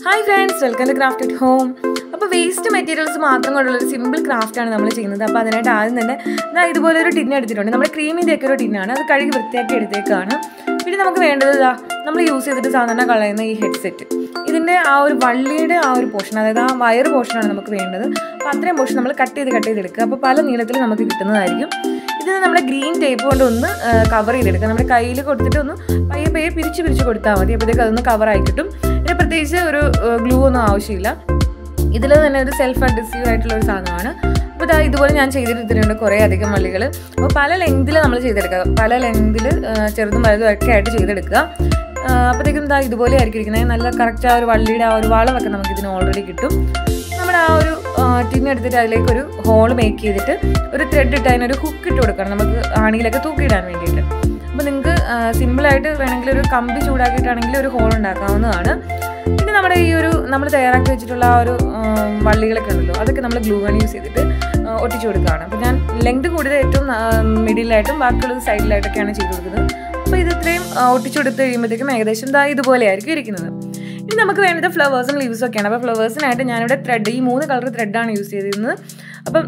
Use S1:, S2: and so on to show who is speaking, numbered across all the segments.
S1: hi friends welcome to craft at home അപ്പോൾ waste materials മാത്രം കൊണ്ടുള്ള ഒരു സിമ്പിൾ ക്രാഫ്റ്റാണ് നമ്മൾ ചെയ്യുന്നത് അപ്പോൾ അതിനായിട്ട് ആദ്യം തന്നെ ഇതാ ഇതുപോലെ ഒരു ടിൻ എടുത്തിട്ടുണ്ട് നമ്മുടെ ക്രീമിൻ്റെ ഒക്കെ ഒരു ടിന്നാണ് അത് കഴുകി വൃത്തിയാക്കി എടുത്തേക്കാണ് പിന്നെ നമുക്ക് വേണ്ടത് ഇതാ നമ്മൾ യൂസ് ചെയ്തിട്ട് സാധാരണ കളയുന്ന ഈ ഹെഡ്സെറ്റ് ഇതിൻ്റെ ആ ഒരു വള്ളിയുടെ ആ ഒരു പോർഷൻ അതായത് ആ വയർ പോർഷനാണ് നമുക്ക് വേണ്ടത് അപ്പോൾ അത്രയും പോർഷൻ നമ്മൾ കട്ട് ചെയ്ത് കട്ട് ചെയ്തെടുക്കുക അപ്പോൾ പല നീളത്തിൽ നമുക്ക് കിട്ടുന്നതായിരിക്കും ഇതിന് നമ്മുടെ ഗ്രീൻ ടേപ്പ് കൊണ്ട് ഒന്ന് കവർ ചെയ്തെടുക്കുക നമ്മുടെ കയ്യിൽ കൊടുത്തിട്ട് ഒന്ന് പയ്യെ പയ്യെ പിരിച്ച് പിരിച്ച് കൊടുത്താൽ മതി അപ്പോഴത്തേക്ക് അതൊന്ന് കവറായി കിട്ടും പിന്നെ പ്രത്യേകിച്ച് ഒരു ഗ്ലൂ ഒന്നും ആവശ്യമില്ല ഇതിൽ തന്നെ ഒരു സെൽഫ് അഡ്രസീവ് ആയിട്ടുള്ള ഒരു സാധനമാണ് അപ്പോൾ ഇതാ ഇതുപോലെ ഞാൻ ചെയ്തെടുത്തിട്ടുണ്ട് കുറേ അധികം വള്ളികൾ അപ്പോൾ പല ലെങ്തിൽ നമ്മൾ ചെയ്തെടുക്കുക പല ലെങ്തിൽ ചെറുതും വലുതും ഒക്കെ ആയിട്ട് ചെയ്തെടുക്കുക അപ്പോഴത്തേക്കും ഇതാ ഇതുപോലെ ആയിരിക്കും ഇരിക്കുന്നത് നല്ല കറക്റ്റ് ആ ഒരു വള്ളിയുടെ ആ ഒരു വളമൊക്കെ നമുക്ക് ഇതിന് ഓൾറെഡി കിട്ടും നമ്മുടെ ആ ഒരു ടിൻ എടുത്തിട്ട് അതിലേക്ക് ഒരു ഹോൾ മേക്ക് ചെയ്തിട്ട് ഒരു ത്രെഡ് ഇട്ട് അതിനൊരു ഹുക്ക് ഇട്ട് കൊടുക്കണം നമുക്ക് ആണിയിലൊക്കെ തൂക്കിയിടാൻ വേണ്ടിയിട്ട് അപ്പോൾ നിങ്ങൾക്ക് സിമ്പിളായിട്ട് വേണമെങ്കിൽ ഒരു കമ്പി ചൂടാക്കിയിട്ടാണെങ്കിൽ ഒരു ഹോൾ ഉണ്ടാക്കാവുന്നതാണ് പിന്നെ നമ്മുടെ ഈ ഒരു നമ്മൾ തയ്യാറാക്കി വെച്ചിട്ടുള്ള ആ ഒരു വള്ളികളൊക്കെ ഉണ്ടല്ലോ അതൊക്കെ നമ്മൾ ഗ്ലൂ ഗൺ യൂസ് ചെയ്തിട്ട് ഒട്ടിച്ചു കൊടുക്കുകയാണ് അപ്പോൾ ഞാൻ ലെങ്ത് കൂടിയത് ഏറ്റവും മിഡിലായിട്ടും ബാക്കിയുള്ളത് സൈഡിലായിട്ടൊക്കെയാണ് ചെയ്ത് കൊടുക്കുന്നത് അപ്പോൾ ഇത് ഇത്രയും ഒട്ടിച്ചു കൊടുത്ത് കഴിയുമ്പോഴത്തേക്കും ഏകദേശം ഇതാ ഇതുപോലെ ആയിരിക്കും ഇരിക്കുന്നത് ഇനി നമുക്ക് വേണ്ടത് ഫ്ലവേഴ്സും ലീവ്സും ഒക്കെയാണ് അപ്പോൾ ഫ്ലവേഴ്സിനായിട്ട് ഞാനിവിടെ ത്രെഡ് ഈ മൂന്ന് കളർ ത്രെഡാണ് യൂസ് ചെയ്തിരുന്നത് അപ്പം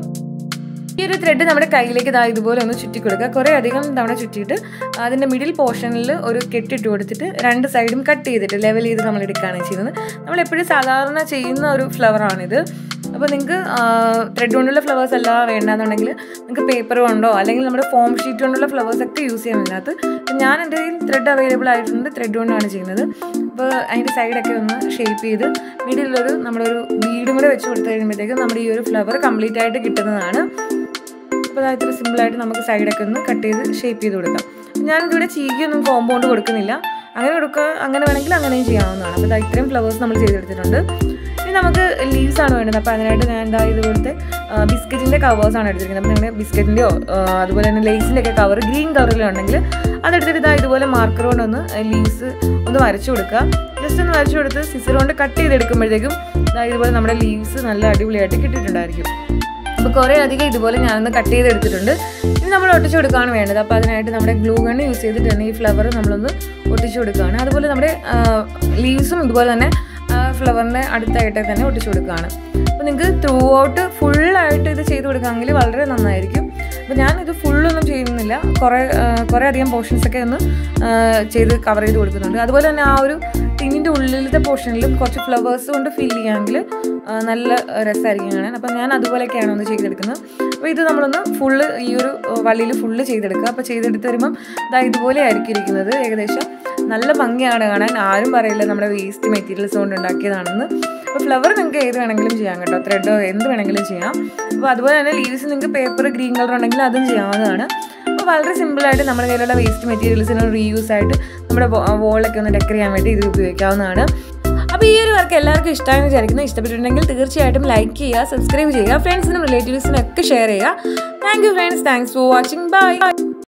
S1: ഈ ഒരു ത്രെഡ് നമ്മുടെ കയ്യിലേക്ക് ഇതാ ഇതുപോലെ ഒന്ന് ചുറ്റി കൊടുക്കുക കുറേ അധികം തവണ ചുറ്റിയിട്ട് അതിൻ്റെ മിഡിൽ പോർഷനിൽ ഒരു കെട്ടിട്ട് കൊടുത്തിട്ട് രണ്ട് സൈഡും കട്ട് ചെയ്തിട്ട് ലെവൽ ചെയ്ത് നമ്മൾ എടുക്കുകയാണ് ചെയ്യുന്നത് നമ്മൾ എപ്പോഴും സാധാരണ ചെയ്യുന്ന ഒരു ഫ്ലവറാണിത് അപ്പോൾ നിങ്ങൾക്ക് ത്രെഡ് കൊണ്ടുള്ള ഫ്ലവേഴ്സ് അല്ല വേണ്ടാന്നുണ്ടെങ്കിൽ നിങ്ങൾക്ക് പേപ്പർ കൊണ്ടോ അല്ലെങ്കിൽ നമ്മുടെ ഫോം ഷീറ്റ് കൊണ്ടുള്ള ഫ്ലവേഴ്സ് ഒക്കെ യൂസ് ചെയ്യാൻ ഇതിനകത്ത് ഞാൻ എൻ്റെ കയ്യിൽ ത്രെഡ് അവൈലബിൾ ആയിട്ടുണ്ട് ത്രെഡ് കൊണ്ടാണ് ചെയ്യുന്നത് അപ്പോൾ അതിൻ്റെ സൈഡൊക്കെ ഒന്ന് ഷേപ്പ് ചെയ്ത് മിഡിലൊരു നമ്മളൊരു ബീഡും കൂടെ വെച്ച് കൊടുത്തു കഴിയുമ്പോഴത്തേക്കും നമ്മുടെ ഈ ഒരു ഫ്ലവർ കംപ്ലീറ്റ് ആയിട്ട് കിട്ടുന്നതാണ് അപ്പോൾ അതായത് ഇത്ര സിമ്പിളായിട്ട് നമുക്ക് സൈഡൊക്കെ ഒന്ന് കട്ട് ചെയ്ത് ഷേപ്പ് ചെയ്ത് കൊടുക്കാം ഞാനിതിവിടെ ചീകിയൊന്നും കോമ്പൗണ്ട് കൊടുക്കുന്നില്ല അങ്ങനെ കൊടുക്കുക അങ്ങനെ വേണമെങ്കിൽ അങ്ങനെയും ചെയ്യാവുന്നതാണ് അപ്പോൾ ഇത്രയും ഫ്ലവേഴ്സ് നമ്മൾ ചെയ്തെടുത്തിട്ടുണ്ട് ഇനി നമുക്ക് ലീവ്സ് ആണ് വേണ്ടത് അപ്പോൾ അതിനായിട്ട് ഞാൻ എന്താ ഇതുപോലത്തെ ബിസ്ക്കറ്റിൻ്റെ കവേഴ്സാണ് എടുത്തിരിക്കുന്നത് അപ്പോൾ നിങ്ങളുടെ ബിസ്ക്കറ്റിൻ്റെയോ അതുപോലെ തന്നെ ലേസിൻ്റെ ഒക്കെ കവർ ഗ്രീൻ കളറിലുണ്ടെങ്കിൽ അതെടുത്തിട്ട് ഇതാ ഇതുപോലെ മാർക്കർ കൊണ്ടൊന്ന് ലീവ്സ് ഒന്ന് വരച്ചു കൊടുക്കുക ജസ്റ്റ് ഒന്ന് വരച്ചു കൊടുത്ത് സിസർ കൊണ്ട് കട്ട് ചെയ്തെടുക്കുമ്പോഴത്തേക്കും ഇതുപോലെ നമ്മുടെ ലീവ്സ് നല്ല അടിപൊളിയായിട്ട് കിട്ടിയിട്ടുണ്ടായിരിക്കും അപ്പോൾ കുറേ അധികം ഇതുപോലെ ഞാനൊന്ന് കട്ട് ചെയ്തെടുത്തിട്ടുണ്ട് ഇനി നമ്മൾ ഒട്ടിച്ചു കൊടുക്കുകയാണ് വേണ്ടത് അപ്പോൾ അതിനായിട്ട് നമ്മുടെ ഗ്ലൂ ഗണ്ണ് യൂസ് ചെയ്തിട്ട് തന്നെ ഈ ഫ്ലവർ നമ്മളൊന്ന് ഒട്ടിച്ചു കൊടുക്കുകയാണ് അതുപോലെ നമ്മുടെ ലീവ്സും ഇതുപോലെ തന്നെ ഫ്ലവറിൻ്റെ അടുത്തായിട്ട് തന്നെ ഒട്ടിച്ചു കൊടുക്കുകയാണ് അപ്പോൾ നിങ്ങൾക്ക് ത്രൂ ഔട്ട് ഫുള്ളായിട്ട് ഇത് ചെയ്ത് കൊടുക്കുകയാണെങ്കിൽ വളരെ നന്നായിരിക്കും അപ്പോൾ ഞാൻ ഇത് ഫുള്ളൊന്നും ചെയ്യുന്നില്ല കുറേ കുറേ അധികം പോർഷൻസൊക്കെ ഒന്ന് ചെയ്ത് കവർ ചെയ്ത് കൊടുക്കുന്നുണ്ട് അതുപോലെ തന്നെ ആ ഒരു ടിന്നിൻ്റെ ഉള്ളിലത്തെ പോർഷനിലും കുറച്ച് ഫ്ലവേഴ്സ് കൊണ്ട് ഫിൽ ചെയ്യുകയാണെങ്കിൽ നല്ല രസമായിരിക്കും കാണാൻ അപ്പം ഞാൻ അതുപോലെയൊക്കെയാണ് ഒന്ന് ചെയ്തെടുക്കുന്നത് അപ്പോൾ ഇത് നമ്മളൊന്ന് ഫുള്ള് ഈ ഒരു വള്ളിയിൽ ഫുള്ള് ചെയ്തെടുക്കുക അപ്പോൾ ചെയ്തെടുത്ത് വരുമ്പം ഇതാ ഇതുപോലെ ആയിരിക്കും ഇരിക്കുന്നത് ഏകദേശം നല്ല ഭംഗിയാണ് കാണാൻ ആരും പറയില്ല നമ്മുടെ വേസ്റ്റ് മെറ്റീരിയൽസ് കൊണ്ട് ഉണ്ടാക്കിയതാണെന്ന് അപ്പോൾ ഫ്ലവർ നിങ്ങൾക്ക് ഏത് വേണമെങ്കിലും ചെയ്യാം കേട്ടോ ത്രെഡോ എന്ത് വേണമെങ്കിലും ചെയ്യാം അപ്പോൾ അതുപോലെ തന്നെ ലീവ്സ് നിങ്ങൾക്ക് പേപ്പർ ഗ്രീൻ കളർ ഉണ്ടെങ്കിൽ അതും ചെയ്യാവുന്നതാണ് അപ്പോൾ വളരെ സിമ്പിളായിട്ട് നമ്മുടെ കയ്യിലുള്ള വേസ്റ്റ് മെറ്റീരിയൽസിന് റീയൂസ് ആയിട്ട് നമ്മുടെ വോളൊക്കെ ഒന്ന് ഡെക്കർ ചെയ്യാൻ വേണ്ടി ഇത് ഉപയോഗിക്കാവുന്നതാണ് അപ്പോൾ ഈ ഒരു വർക്ക് എല്ലാവർക്കും ഇഷ്ടമാണെന്ന് വിചാരിക്കുന്നു ഇഷ്ടപ്പെട്ടിട്ടുണ്ടെങ്കിൽ തീർച്ചയായിട്ടും ലൈക്ക് ചെയ്യുക സബ്സ്ക്രൈബ് ചെയ്യുക ഫ്രണ്ട്സിനും റിലേറ്റീവ്സിനും ഒക്കെ ഷെയർ ചെയ്യുക thank you friends thanks for watching by